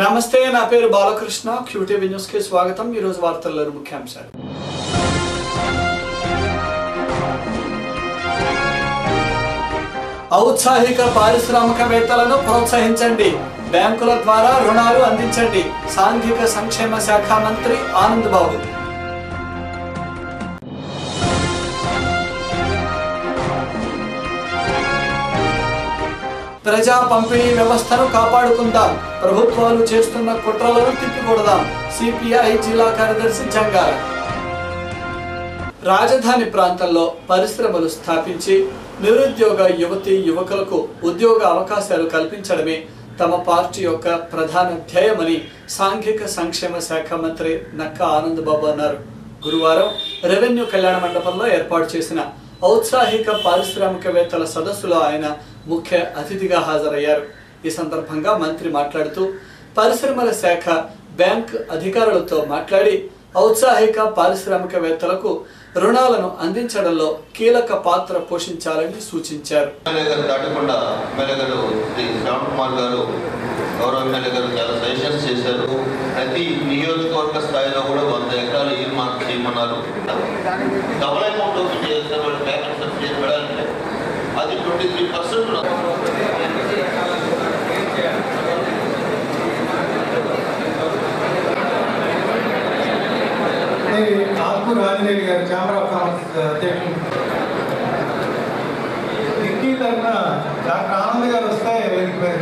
నమస్తే నా పేరు బాలకృష్ణ క్యూటీవీ న్యూస్ కి స్వాగతం ఈ రోజు వార్తల్లోని ముఖ్యాంశాలు ఔత్సాహిక పారిశ్రామికవేత్తలను ప్రోత్సహించండి బ్యాంకుల ద్వారా రుణాలు అందించండి సాంఘిక సంక్షేమ శాఖ మంత్రి ఆనంద్ బాబు ప్రజా పంపిణీ వ్యవస్థను కాపాడుకుందాం ప్రభుత్వాలు చేస్తున్న కుట్రలను తిప్పికొడదాం సిపిఐ జిల్లా కార్యదర్శి జంగాల రాజధాని ప్రాంతంలో పరిశ్రమలు స్థాపించి నిరుద్యోగ యువతి యువకులకు ఉద్యోగ అవకాశాలు కల్పించడమే తమ పార్టీ యొక్క ప్రధాన ధ్యేయమని సాంఘిక సంక్షేమ శాఖ మంత్రి నక్క ఆనందబాబు అన్నారు గురువారం రెవెన్యూ కళ్యాణ మండపంలో ఏర్పాటు చేసిన ఔత్సాహిక పారిశ్రామికవేత్తల సదస్సులో ఆయన ముఖ్య అతిథిగా హాజరయ్యారు ఈ సందర్భంగా మంత్రి మాట్లాడుతూ పరిశ్రమల శాఖ బ్యాంక్ అధికారులతో మాట్లాడి ఔత్సాహిక పారిశ్రామికవేత్తలకు రుణాలను అందించడంలో కీలక పాత్ర పోషించాలని సూచించారు ఎమ్మెల్యే గారు దాటకుండా ఎమ్మెల్యే గారు శ్రీ శ్యామ్ కుమార్ గారు గౌరవ ఎమ్మెల్యే గారు చాలా సజెషన్స్ చేశారు ప్రతి నియోజకవర్గ స్థాయిలో కూడా వంద ఎకరాలు ఈ మార్క్ చేయమన్నారు డబుల్ అమౌంట్ ఓపెన్ చేసిన వాళ్ళు బ్యాంక్ సబ్సిడీ పెడాలంటే అది ట్వంటీ త్రీ పర్సెంట్ నేను ఆత్మూరు ఆంజనేయులు గారు ఛాంబర్ ఆఫ్ కామర్స్ అధ్యక్షులు డిక్కీ తరఫున డాక్టర్ ఆనంద్ గారు వస్తే వేదిక మీద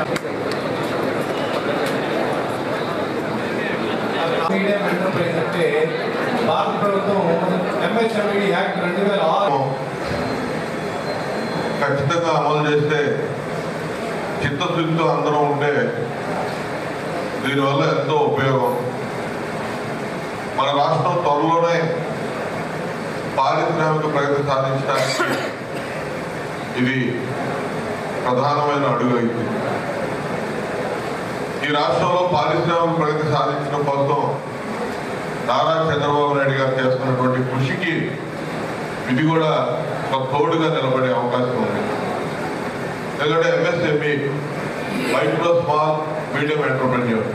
మీడియం ఎంటర్ప్రైజ్ అంటే భారత ప్రభుత్వం ఎంఎస్ఎంఈ యాక్ట్ రెండు వేల ఆరు ఖచ్చితంగా అమలు చేస్తే చిత్తశుద్ధితో అందరం ఉంటే దీనివల్ల ఎంతో ఉపయోగం మన రాష్ట్రం త్వరలోనే పారిశ్రామిక ప్రగతి సాధించడానికి ఇది ప్రధానమైన అడుగు అయింది ఈ రాష్ట్రంలో పారిశ్రామిక ప్రగతి సాధించడం కోసం నారా చంద్రబాబు నాయుడు గారు చేస్తున్నటువంటి కృషికి ఇది కూడా ఒక తోడుగా నిలబడే అవకాశం ఉంది ఎందుకంటే MSME micro small medium entrepreneur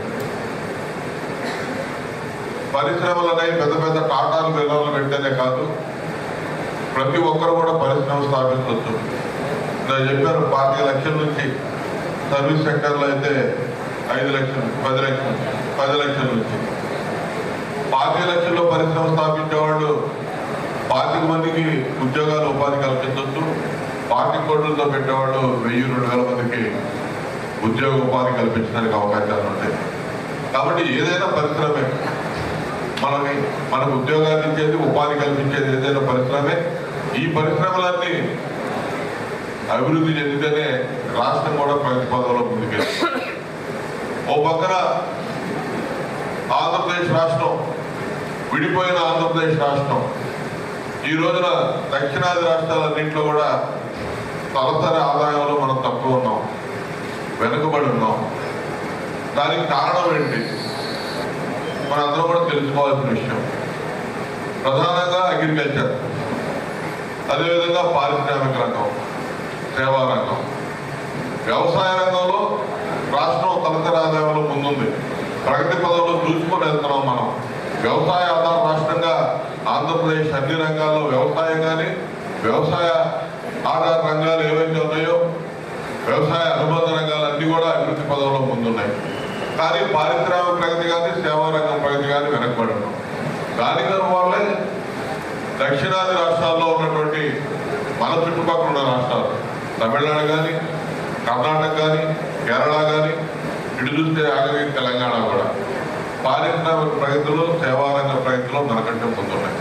పరిశ్రమలు అనేవి పెద్ద పెద్ద టాటాలు బిర్లాలు పెట్టేదే కాదు ప్రతి ఒక్కరు కూడా పరిశ్రమ స్థాపించవచ్చు నేను చెప్పాను పాతిక లక్షల నుంచి సర్వీస్ సెక్టర్లో అయితే ఐదు లక్షలు పది లక్షలు పది లక్షల నుంచి పాతిక లక్షల్లో పరిశ్రమ స్థాపించే వాళ్ళు పాతిక మందికి ఉద్యోగాలు ఉపాధి కల్పించవచ్చు పాతిక కోట్లతో పెట్టేవాళ్ళు వెయ్యి రెండు వేల మందికి ఉద్యోగ ఉపాధి కల్పించడానికి అవకాశాలు ఉంటాయి కాబట్టి ఏదైనా పరిశ్రమే మనకి మనకు ఉద్యోగాలు ఇచ్చేది ఉపాధి కల్పించేది ఏదైనా పరిశ్రమే ఈ పరిశ్రమలన్నీ అభివృద్ధి చెందితేనే రాష్ట్రం కూడా ప్రగతి పదంలో ముందుకెళ్తుంది ఓ పక్కన ఆంధ్రప్రదేశ్ రాష్ట్రం విడిపోయిన ఆంధ్రప్రదేశ్ రాష్ట్రం ఈ రోజున దక్షిణాది రాష్ట్రాలన్నింటిలో కూడా తలసరి ఆదాయంలో మనం తక్కువ ఉన్నాం వెనుకబడి ఉన్నాం దానికి కారణం ఏంటి మనందరం కూడా తెలుసుకోవాల్సిన విషయం ప్రధానంగా అగ్రికల్చర్ అదేవిధంగా పారిశ్రామిక రంగం సేవా రంగం వ్యవసాయ రంగంలో రాష్ట్రం తలసరి ఆదాయంలో ముందుంది ప్రగతి పదంలో చూసుకొని వెళ్తున్నాం మనం వ్యవసాయ ఆధార రాష్ట్రంగా ఆంధ్రప్రదేశ్ అన్ని రంగాల్లో వ్యవసాయం కానీ వ్యవసాయ ఆధార రంగాలు ఏవైతే ఉన్నాయో వ్యవసాయ అనుబంధ రంగాలు అన్ని కూడా అభివృద్ధి పదంలో ముందున్నాయి కానీ పారిశ్రామిక ప్రగతి కానీ సేవా రంగం ప్రగతి కానీ వెనకబడి ఉన్నాం దానికి వల్లే దక్షిణాది రాష్ట్రాల్లో ఉన్నటువంటి మన చుట్టుపక్కల ఉన్న రాష్ట్రాలు తమిళనాడు కానీ కర్ణాటక కానీ కేరళ కానీ ఇటు చూస్తే ఆఖరి తెలంగాణ కూడా పారిశ్రామిక ప్రగతిలో సేవారంగ ప్రగతిలో మనకంటే ముందున్నాయి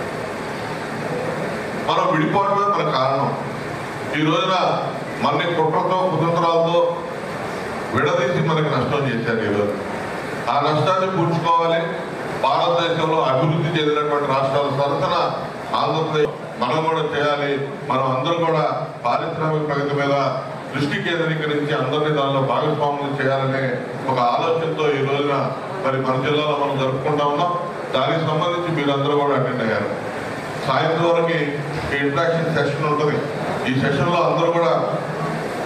మనం విడిపోవడమే మన కారణం ఈ రోజున మన కుట్రతో కుతంత్రాలతో విడదీసి మనకి నష్టం చేశారు ఈరోజు ఆ నష్టాన్ని పూడ్చుకోవాలి భారతదేశంలో అభివృద్ధి చెందినటువంటి రాష్ట్రాల సరసన ఆంధ్రప్రదేశ్ మనం కూడా చేయాలి మనం అందరూ కూడా పారిశ్రామిక ప్రగతి మీద దృష్టి కేంద్రీకరించి అందరినీ దానిలో భాగస్వాములు చేయాలనే ఒక ఆలోచనతో ఈ రోజున మరి మన జిల్లాలో మనం జరుపుకుంటా ఉన్నాం దానికి సంబంధించి మీరందరూ కూడా అటెండ్ అయ్యారు సాయంత్రం వరకు ఈ ఇంట్రాక్షన్ సెషన్ ఉంటుంది ఈ సెషన్లో అందరూ కూడా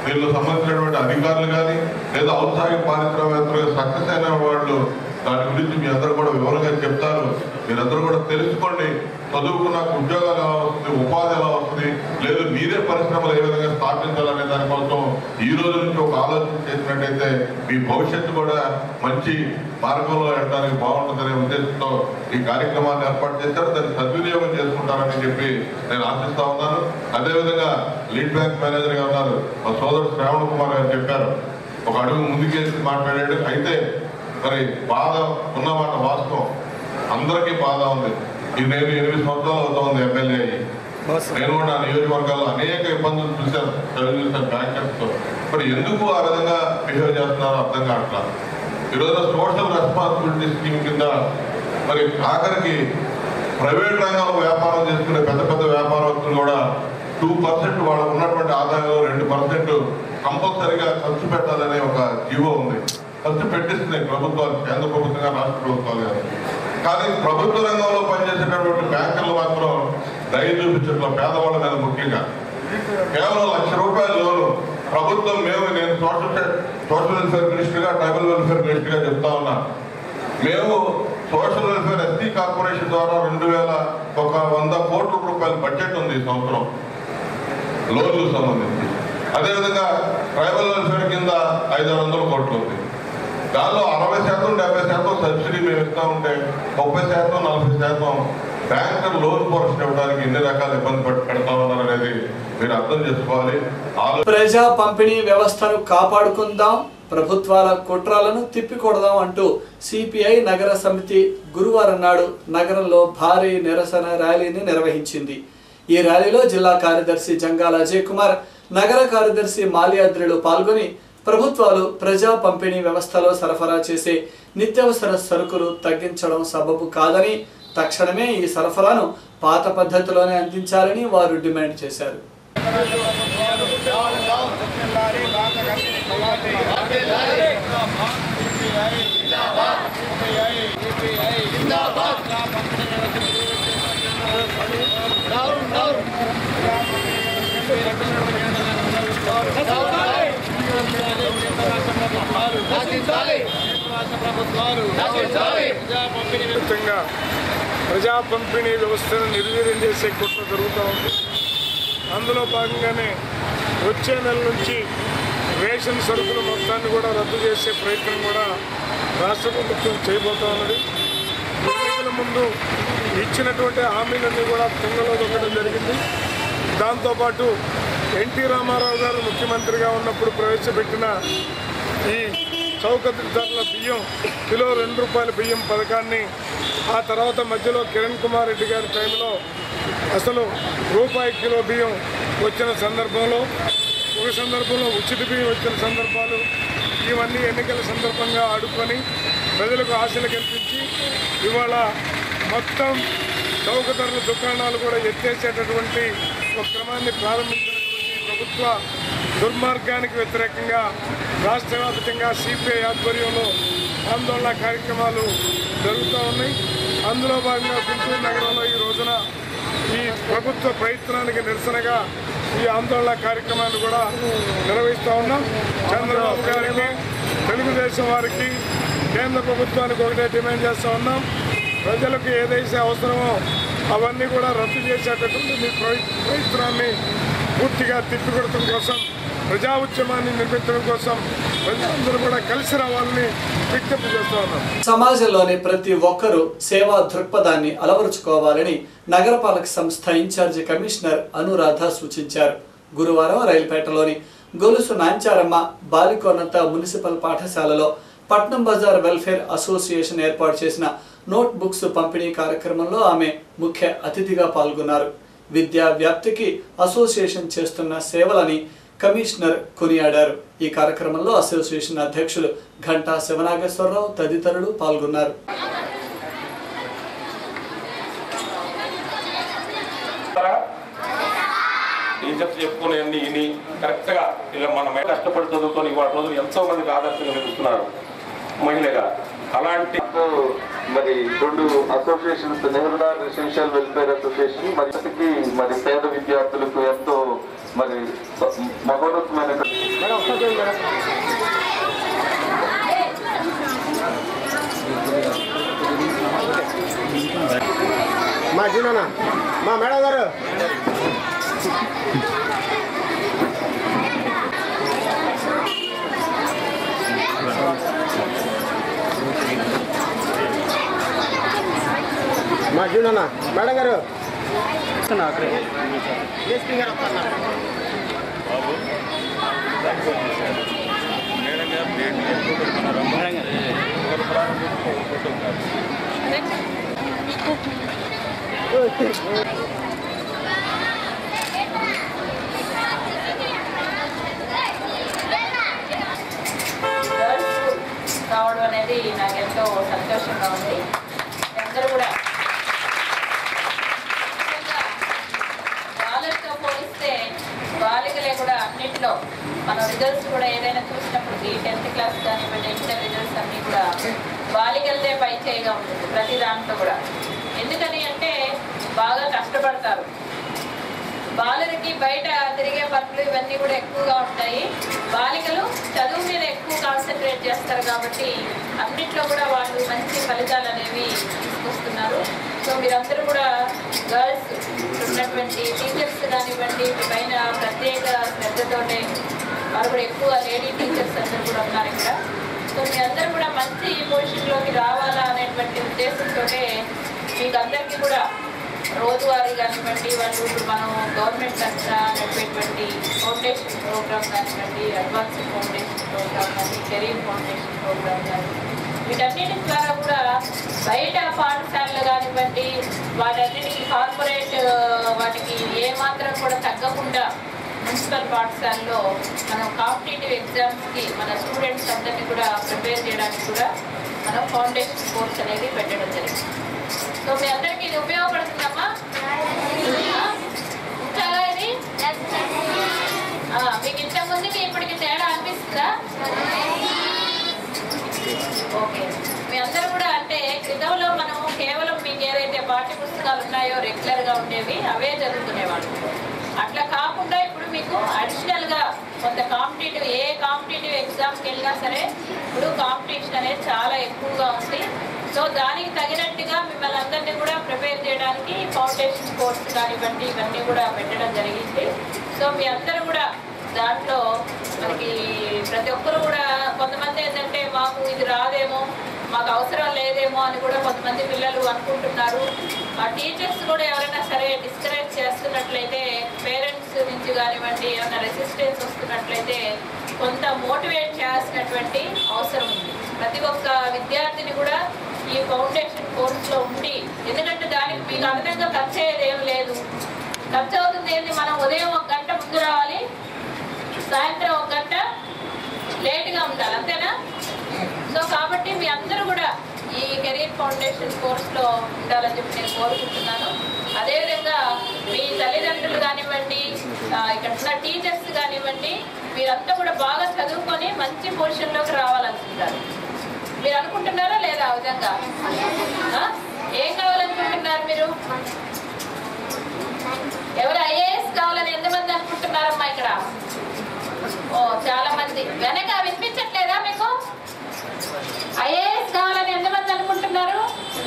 దీనిలో సంబంధించినటువంటి అధికారులు కానీ లేదా ఔత్సాహిక పారిశ్రామికవేత్తలు సక్సెస్ అయిన వాళ్ళు దాని గురించి మీ అందరూ కూడా వివరంగా చెప్తారు మీరందరూ కూడా తెలుసుకోండి చదువుకున్నాక ఉద్యోగాలు ఎలా వస్తుంది ఉపాధి ఎలా వస్తుంది లేదు మీరే పరిశ్రమలు ఏ విధంగా స్థాపించాలనే దానికోసం ఈ రోజు నుంచి ఒక ఆలోచన చేసినట్టయితే మీ భవిష్యత్తు కూడా మంచి మార్గంలో వెళ్ళడానికి బాగుంటుందనే ఉద్దేశంతో ఈ కార్యక్రమాన్ని ఏర్పాటు చేశారు దాన్ని సద్వినియోగం చేసుకుంటారని చెప్పి నేను ఆశిస్తా ఉన్నాను అదేవిధంగా లీడ్ బ్యాంక్ మేనేజర్ గా ఉన్నారు మా సోదరుడు శ్రావణ్ కుమార్ గారు చెప్పారు ఒక అడుగు ముందుకేసి మాట్లాడాడు అయితే మరి బాధ ఉన్నమాట వాస్తవం అందరికీ బాధ ఉంది ఈ నేను ఎనిమిది సంవత్సరాలు అవుతా ఉంది ఎమ్మెల్యే అయ్యి నేను కూడా నా నియోజకవర్గాల్లో అనేక ఇబ్బందులు చూశాను తెలుగుదేశం బ్యాంకర్స్ తో మరి ఎందుకు ఆ విధంగా బిహేవ్ చేస్తున్నారో అర్థం కావట్లా ఈరోజు సోషల్ రెస్పాన్సిబిలిటీ స్కీమ్ కింద మరి ఆఖరికి ప్రైవేట్ రంగంలో వ్యాపారం చేసుకునే పెద్ద పెద్ద వ్యాపారస్తులు కూడా టూ పర్సెంట్ వాళ్ళకు ఉన్నటువంటి ఆదాయంలో రెండు పర్సెంట్ కంపల్సరిగా ఖర్చు పెట్టాలనే ఒక జీవో ఉంది ఖర్చు పెట్టిస్తున్నాయి ప్రభుత్వాలు కేంద్ర ప్రభుత్వంగా రాష్ట్ర ప్రభుత్వాలు కానీ కానీ ప్రభుత్వ రంగంలో పనిచేసేటటువంటి బ్యాంకులు మాత్రం దయ చూపించట్ల పేదవాళ్ళ మీద ముఖ్యంగా కేవలం లక్ష రూపాయల లోను ప్రభుత్వం మేము నేను సోషల్ సోషల్ వెల్ఫేర్ మినిస్టర్ గా ట్రైబల్ వెల్ఫేర్ మినిస్టర్ గా చెప్తా ఉన్నా మేము సోషల్ వెల్ఫేర్ ఎస్టీ కార్పొరేషన్ ద్వారా రెండు వేల ఒక వంద కోట్ల రూపాయల బడ్జెట్ ఉంది ఈ సంవత్సరం లోన్లకు సంబంధించి అదేవిధంగా ట్రైబల్ వెల్ఫేర్ కింద ఐదు వందల కోట్లు ఉంది దానిలో అరవై శాతం డెబ్బై శాతం సబ్సిడీ మేము ఇస్తా ఉంటే ముప్పై శాతం నలభై శాతం బ్యాంకర్ లోన్ పోర్షన్ ఇవ్వడానికి ఎన్ని రకాల ఇబ్బంది పడి పెడతా ఉన్నారు అనేది మీరు అర్థం చేసుకోవాలి ఆలో ప్రజా పంపిణీ వ్యవస్థను కాపాడుకుందాం ప్రభుత్వాల కుట్రాలను తిప్పికొడదాం అంటూ సిపిఐ నగర సమితి గురువారం నాడు నగరంలో భారీ నిరసన ర్యాలీని నిర్వహించింది ఈ ర్యాలీలో జిల్లా కార్యదర్శి జంగాల అజయ్ కుమార్ నగర కార్యదర్శి మాల్యాద్రిలు పాల్గొని ప్రభుత్వాలు ప్రజా పంపిణీ వ్యవస్థలో సరఫరా చేసే నిత్యావసర సరుకులు తగ్గించడం సబబు కాదని తక్షణమే ఈ సరఫరాను పాత పద్ధతిలోనే అందించాలని వారు డిమాండ్ చేశారు వ్యాప్తంగా ప్రజా పంపిణీ వ్యవస్థను నిర్వీర్యం చేసే కుట్ర జరుగుతూ ఉంది అందులో భాగంగానే వచ్చే నెల నుంచి రేషన్ సరుకుల మొత్తాన్ని కూడా రద్దు చేసే ప్రయత్నం కూడా రాష్ట్ర ప్రభుత్వం చేయబోతా ఉన్నది ఎన్నికల ముందు ఇచ్చినటువంటి హామీలన్నీ కూడా తుంగలో దొక్కడం జరిగింది దాంతోపాటు ఎన్టీ రామారావు గారు ముఖ్యమంత్రిగా ఉన్నప్పుడు ప్రవేశపెట్టిన ఈ చౌక ధరల బియ్యం కిలో రెండు రూపాయల బియ్యం పథకాన్ని ఆ తర్వాత మధ్యలో కిరణ్ కుమార్ రెడ్డి గారి టైంలో అసలు రూపాయి కిలో బియ్యం వచ్చిన సందర్భంలో ఒక సందర్భంలో ఉచిత బియ్యం వచ్చిన సందర్భాలు ఇవన్నీ ఎన్నికల సందర్భంగా ఆడుకొని ప్రజలకు ఆశలు కల్పించి ఇవాళ మొత్తం చౌక ధరల దుకాణాలు కూడా ఎత్తేసేటటువంటి ఒక క్రమాన్ని ప్రారంభించినటువంటి ప్రభుత్వ దుర్మార్గానికి వ్యతిరేకంగా రాష్ట్ర వ్యాప్తంగా సిపిఐ ఆధ్వర్యంలో ఆందోళన కార్యక్రమాలు జరుగుతూ ఉన్నాయి అందులో భాగంగా గుంటూరు నగరంలో ఈ రోజున ఈ ప్రభుత్వ ప్రయత్నానికి నిరసనగా ఈ ఆందోళన కార్యక్రమాన్ని కూడా నిర్వహిస్తూ ఉన్నాం చంద్రబాబు గారికి తెలుగుదేశం వారికి కేంద్ర ప్రభుత్వానికి ఒకటే డిమాండ్ చేస్తూ ఉన్నాం ప్రజలకు ఏదైతే అవసరమో అవన్నీ కూడా రద్దు చేసేటటువంటి మీ ప్రయ- ప్రయత్నాన్ని పూర్తిగా తిప్పికొడటం కోసం ప్రజా ఉద్యమాన్ని నిర్మించడం కోసం ప్రజలందరూ కూడా కలిసి రావాలని విజ్ఞప్తి చేస్తూ ఉన్నాం సమాజంలోని ప్రతి ఒక్కరూ సేవా దృక్పథాన్ని అలవరుచుకోవాలని నగరపాలక సంస్థ ఇన్ఛార్జి కమిషనర్ అనురాధ సూచించారు గురువారం రైలుపేటలోని గొలుసు నాంచారమ్మ బాలికోన్నత మున్సిపల్ పాఠశాలలో పట్నం బజార్ వెల్ఫేర్ అసోసియేషన్ ఏర్పాటు చేసిన నోట్ బుక్స్ పంపిణీ కార్యక్రమంలో ఆమె ముఖ్య అతిథిగా పాల్గొన్నారు విద్యా వ్యాప్తికి అసోసియేషన్ చేస్తున్న సేవలని కమిషనర్ కొనియాడారు ఈ కార్యక్రమంలో అసోసియేషన్ అధ్యక్షులు ఘంటా శివనాగేశ్వరరావు తదితరులు పాల్గొన్నారు టీచర్స్ చెప్పుకునే అన్ని ఇని కరెక్ట్గా ఇలా మనం కష్టపడి చదువుకొని ఇవాళ రోజులు ఎంతో మందికి ఆదర్శంగా నిలుస్తున్నారు మహిళగా అలాంటి మరి రెండు associations Nehru residential welfare association మరి ఇప్పటికీ మరి పేద విద్యార్థులకు ఎంతో మరి మహోన్నతమైన మా జీవన మా మేడం గారు మా జీవన మేడం గారు డిఎస్పీ గారు వస్తున్నారు గర్ల్స్ రావడం అనేది నాకు ఎంతో సంతోషంగా ఉంది అందరూ కూడా ముఖ్యంగా బాలలతో పోలిస్తే బాలికలే కూడా అన్నింటిలో మన రిజల్ట్స్ కూడా ఏదైనా చూసినప్పుడు ఈ టెన్త్ క్లాస్ కానివ్వండి ఇంటర్ రిజల్ట్స్ అన్నీ కూడా బాలికలదే పై చేయిగా ఉంటుంది ప్రతి దాంట్లో కూడా ఎందుకని అంటే బాగా కష్టపడతారు బాలులకి బయట తిరిగే పనులు ఇవన్నీ కూడా ఎక్కువగా ఉంటాయి బాలికలు చదువు మీద ఎక్కువ కాన్సన్ట్రేట్ చేస్తారు కాబట్టి అన్నిట్లో కూడా వాళ్ళు మంచి ఫలితాలు అనేవి తీసుకొస్తున్నారు సో మీరందరూ కూడా గర్ల్స్ ఉన్నటువంటి టీచర్స్ కానివ్వండి మీ పైన ప్రత్యేక శ్రద్ధతోనే వారు కూడా ఎక్కువ లేడీ టీచర్స్ అందరూ కూడా ఉన్నారు ఇక్కడ సో మీ అందరూ కూడా మంచి పొజిషన్లోకి రావాలా అనేటువంటి ఉద్దేశంతోనే మీకు అందరికీ కూడా రోజువారీ కానివ్వండి వాళ్ళు ఇప్పుడు మనం గవర్నమెంట్ తరఫున నడిపేటువంటి ఫౌండేషన్ ప్రోగ్రామ్ కానివ్వండి అడ్వాన్స్ ఫౌండేషన్ ప్రోగ్రామ్ కానీ కెరీర్ ఫౌండేషన్ ప్రోగ్రామ్ కానీ వీటన్నిటి ద్వారా కూడా బయట పాఠశాలలు కానివ్వండి వాటన్నిటికి కార్పొరేట్ వాటికి ఏమాత్రం కూడా తగ్గకుండా మున్సిపల్ పాఠశాలలో మనం కాంపిటేటివ్ ఎగ్జామ్స్కి మన స్టూడెంట్స్ అందరినీ కూడా ప్రిపేర్ చేయడానికి కూడా మనం ఫౌండేషన్ కోర్స్ అనేది పెట్టడం జరిగింది సో మీ అందరికీ ఇది ఉపయోగపడుతుందమ్మా ఆ? చాలా ఇది ఆ, మీకు ఇంత ముందుకి ఇప్పటికి తేడా అనిపిస్తుందా ఓకే మీ అందరూ కూడా అంటే క్రితంలో మనం కేవలం మీకు ఏదైతే పాఠ్య పుస్తకాలు ఉన్నాయో రెగ్యులర్ గా ఉండేవి అవే చదువుకునేవాళ్ళు అట్లా కాకుండా ఇప్పుడు మీకు అడిషనల్ గా కొంత కాంపిటేటివ్ ఏ కాంపిటేటివ్ ఎగ్జామ్కి వెళ్ళినా సరే ఇప్పుడు కాంపిటీషన్ అనేది చాలా ఎక్కువగా ఉంది సో దానికి తగినట్టుగా మిమ్మల్ని అందరినీ కూడా ప్రిపేర్ చేయడానికి ఫౌండేషన్ కోర్స్ కానివ్వండి ఇవన్నీ కూడా పెట్టడం జరిగింది సో మీ అందరూ కూడా దాంట్లో మనకి ప్రతి ఒక్కరు కూడా కొంతమంది ఏంటంటే మాకు ఇది రాదేమో మాకు అవసరం లేదేమో అని కూడా కొంతమంది పిల్లలు అనుకుంటున్నారు ఆ టీచర్స్ కూడా ఎవరైనా సరే డిస్కరేజ్ చేస్తున్నట్లయితే పేరెంట్స్ నుంచి కానివ్వండి ఏమైనా రెసిస్టెన్స్ వస్తున్నట్లయితే కొంత మోటివేట్ చేయాల్సినటువంటి అవసరం ఉంది ప్రతి ఒక్క విద్యార్థిని కూడా ఈ ఫౌండేషన్ కోర్సులో ఉండి ఎందుకంటే దానికి మీకు అదనంగా ఖర్చు అయ్యేది ఏం లేదు ఖర్చు అవుతుంది ఏంటి మనం ఉదయం ఒక గంట ముందు రావాలి సాయంత్రం ఒక గంట లేట్గా ఉండాలి అంతేనా సో కాబట్టి మీ అందరూ కూడా ఈ కెరీర్ ఫౌండేషన్ కోర్సులో ఉండాలని చెప్పి నేను కోరుకుంటున్నాను అదేవిధంగా మీ తల్లిదండ్రులు కానివ్వండి ఆ, ఇక్కడ ఉన్న టీచర్స్ కానివ్వండి మీరంతా కూడా బాగా చదువుకొని మంచి పొజిషన్లోకి రావాలనుకుంటారు మీరు అనుకుంటున్నారా లేదా ఆ విధంగా ఆ? ఏం కావాలనుకుంటున్నారు మీరు ఎవరు ఐఏఎస్ కావాలని ఎంతమంది అనుకుంటున్నారమ్మా ఇక్కడ ఓ చాలా మంది వెనక వినిపించట్లేదా మీకు ఐఏఎస్ కావాలని ఎంతమంది అనుకుంటున్నారు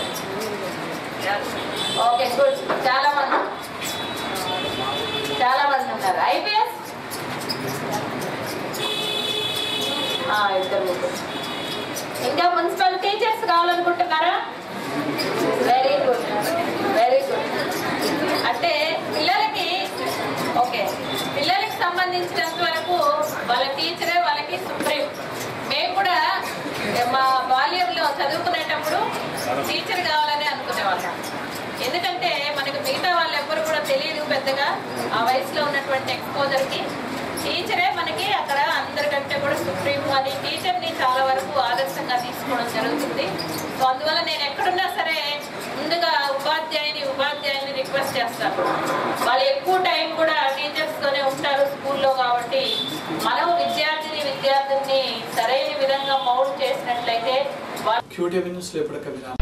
ఓకే గుడ్ చాలా మంది చాలా మంది ఉన్నారు ఐపీఎస్ ఇద్దరు ముగ్గురు. ఇంకా మున్సిపల్ టీచర్స్ కావాలనుకుంటున్నారా వెరీ గుడ్ వెరీ గుడ్ అంటే పిల్లలకి ఓకే పిల్లలకి సంబంధించినంత వరకు వాళ్ళ టీచరే వాళ్ళకి సుప్రీం మేము కూడా మా బాల్యంలో చదువుకునేటప్పుడు టీచర్ కావాలని అనుకునేవాళ్ళం ఎందుకంటే మనకు మిగతా వాళ్ళు ఎవ్వరు కూడా తెలియదు పెద్దగా ఆ వయసులో ఉన్నటువంటి ఎక్స్పోజర్కి టీచరే మనకి అక్కడ అందరికంటే కూడా సుప్రీం అని టీచర్ని చాలా వరకు ఆదర్శంగా తీసుకోవడం జరుగుతుంది సో అందువల్ల నేను ఎక్కడున్నా సరే ముందుగా ఉపాధ్యాయుని ఉపాధ్యాయుని రిక్వెస్ట్ చేస్తాను వాళ్ళు ఎక్కువ టైం కూడా టీచర్స్తోనే ఉంటారు స్కూల్లో కాబట్టి మనం విద్యార్థిని విద్యార్థుల్ని సరైన విధంగా మౌల్డ్ చేసినట్లయితే క్యూటీవీ న్యూస్లో ఇప్పటిక విరామం